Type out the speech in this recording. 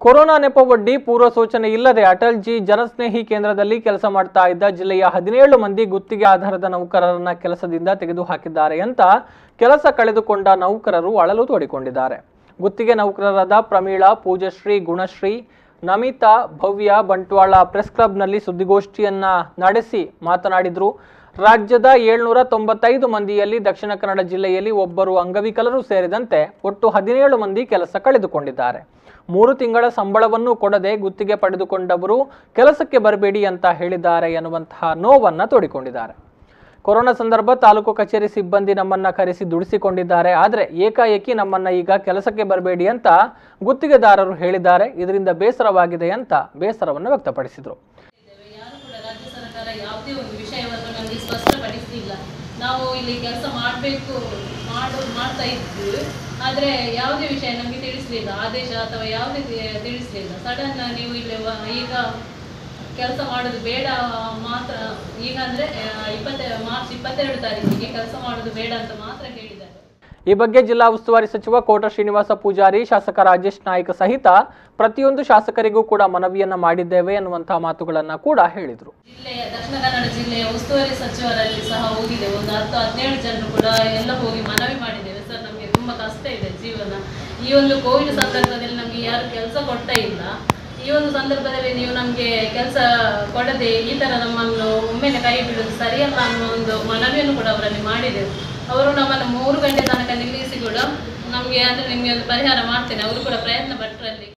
Corona ನೆಪವೊಡ್ಡಿ ಪೂರ್ವ ಸೂಚನೆ ಇಲ್ಲದೆ ಅಟಲ್ ಜಿ ಜನಸ್ನೇಹಿ ಕೇಂದ್ರದಲ್ಲಿ ಕೆಲಸ ಮಾಡ್ತಾ ಇದ್ದ ಜಿಲ್ಲೆಯ ಹದಿನೇಳು ಮಂದಿ ಗುತ್ತಿಗೆ ಆಧಾರದ ನೌಕರರನ್ನ ಕೆಲಸದಿಂದ ತೆಗೆದುಹಾಕಿದ್ದಾರೆ ಅಂತ ಕೆಲಸ ಕಳೆದುಕೊಂಡ ನೌಕರರು ಅಳಲು ತೋಡಿಕೊಂಡಿದ್ದಾರೆ ಗುತ್ತಿಗೆ ನೌಕರರಾದ ಪ್ರಮೀಳಾ ಪೂಜಶ್ರೀ ಗುಣಶ್ರೀ ನಮಿತಾ ಭವ್ಯ ಬಂಟ್ವಾಳ ಪ್ರೆಸ್ ಕ್ಲಬ್ನಲ್ಲಿ ಸುದ್ದಿಗೋಷ್ಠಿಯನ್ನ ನಡೆಸಿ ಮಾತನಾಡಿದ್ರು ರಾಜ್ಯದ ಏಳ್ನೂರ ತೊಂಬತ್ತೈದು ಮಂದಿಯಲ್ಲಿ ದಕ್ಷಿಣ ಕನ್ನಡ ಜಿಲ್ಲೆಯಲ್ಲಿ ಒಬ್ಬರು ಅಂಗವಿಕಲರು ಸೇರಿದಂತೆ ಒಟ್ಟು ಹದಿನೇಳು ಮಂದಿ ಕೆಲಸ ಕಳೆದುಕೊಂಡಿದ್ದಾರೆ ಮೂರು ತಿಂಗಳ ಸಂಬಳವನ್ನು ಕೊಡದೆ ಗುತ್ತಿಗೆ ಪಡೆದುಕೊಂಡವರು ಕೆಲಸಕ್ಕೆ ಬರಬೇಡಿ ಅಂತ ಹೇಳಿದ್ದಾರೆ ಎನ್ನುವಂತಹ ನೋವನ್ನ ತೋಡಿಕೊಂಡಿದ್ದಾರೆ ಕೊರೋನಾ ಸಂದರ್ಭ ತಾಲೂಕು ಕಚೇರಿ ಸಿಬ್ಬಂದಿ ನಮ್ಮನ್ನ ಕರೆಸಿ ದುಡಿಸಿಕೊಂಡಿದ್ದಾರೆ ಆದರೆ ಏಕಾಏಕಿ ನಮ್ಮನ್ನ ಈಗ ಕೆಲಸಕ್ಕೆ ಬರಬೇಡಿ ಅಂತ ಗುತ್ತಿಗೆದಾರರು ಹೇಳಿದ್ದಾರೆ ಇದರಿಂದ ಬೇಸರವಾಗಿದೆ ಅಂತ ಬೇಸರವನ್ನು ವ್ಯಕ್ತಪಡಿಸಿದರು ಇದ್ದೇವೆ. ಯಾರು ಕೂಡ ರಾಜ್ಯ ಸರ್ಕಾರ ಯಾವುದೇ ಒಂದು ವಿಷಯವನ್ನು ನಮಗೆ ಸ್ಪಷ್ಟಪಡಿಸಲಿಲ್ಲ ನಾವು ಇಲ್ಲಿ ಕೆಲಸ ಮಾಡಬೇಕು ಮಾಡು ಮಾಡ್ತಾ ಇದ್ವಿ ಆದರೆ ಯಾವುದೇ ವಿಷಯ ನಮಗೆ ತಿಳಿಸಲಿಲ್ಲ ಆದೇಶ ಅಥವಾ ಯಾವುದೇ ತಿ- ತಿಳಿಸಲಿಲ್ಲ ಸಡನ್ ನೀವು ಇಲ್ಲಿ ವ- ಈಗ ಕೆಲಸ ಮಾಡೋದು ಬೇಡ ಮಾತ್ರ ಈಗ ಅಂದರೆ ಇಪ್ಪತ್ತ ಮಾರ್ಚ್ ಇಪ್ಪತ್ತೆರಡು ತಾರೀಕಿಗೆ ಕೆಲಸ ಮಾಡೋದು ಬೇಡ ಅಂತ ಮಾತ್ರ ಹೇಳಿದ್ದಾರೆ ಈ ಬಗ್ಗೆ ಜಿಲ್ಲಾ ಉಸ್ತುವಾರಿ ಸಚಿವ ಕೋಟ ಶ್ರೀನಿವಾಸ ಪೂಜಾರಿ ಶಾಸಕ ರಾಜೇಶ್ ನಾಯ್ಕ ಸಹಿತ ಪ್ರತಿಯೊಂದು ಶಾಸಕರಿಗೂ ಕೂಡ ಮನವಿಯನ್ನ ಮಾಡಿದ್ದೇವೆ ಎನ್ನುವಂತಹ ಮಾತುಗಳನ್ನ ಕೂಡ ಹೇಳಿದರು ಜಿಲ್ಲೆಯ ದಕ್ಷಿಣ ಕನ್ನಡ ಜಿಲ್ಲೆಯ ಉಸ್ತುವಾರಿ ಸಚಿವರಲ್ಲಿ ಸಹ ಹೋಗಿದೆ ಒಂದು ಹತ್ತು ಹದಿನೇಳು ಜನರು ಕೂಡ ಎಲ್ಲ ಹೋಗಿ ಮನವಿ ಮಾಡಿದ್ದೇವೆ ಸರ್ ನಮಗೆ ತುಂಬ ಕಷ್ಟ ಇದೆ ಜೀವನ ಈ ಒಂದು ಕೋವಿಡ್ ಸಂದರ್ಭದಲ್ಲಿ ನಮಗೆ ಯಾರು ಕೆಲಸ ಕೊಡ್ತಾ ಇಲ್ಲ ಈ ಒಂದು ಸಂದರ್ಭದಲ್ಲಿ ನೀವು ನಮಗೆ ಕೆಲಸ ಕೊಡದೆ ಈ ಥರ ನಮ್ಮನ್ನು ಒಮ್ಮೆಲೆ ಕೈ ಬಿಡೋದು ಸರಿಯಲ್ಲ ಅನ್ನೋ ಒಂದು ಮನವಿಯನ್ನು ಕೂಡ ಅವರಲ್ಲಿ ಮಾಡಿದೆವು ಅವರು ನಮ್ಮನ್ನು ಮೂರು ಗಂಟೆ ತನಕ ನಿಲ್ಲಿಸಿ ಕೂಡ ನಮಗೆ ಅಂದರೆ ನಿಮಗೆ ಒಂದು ಪರಿಹಾರ ಮಾಡ್ತೇನೆ ಅವರು ಕೂಡ ಪ್ರಯತ್ನ ಪಟ್ಟರಲ್ಲಿ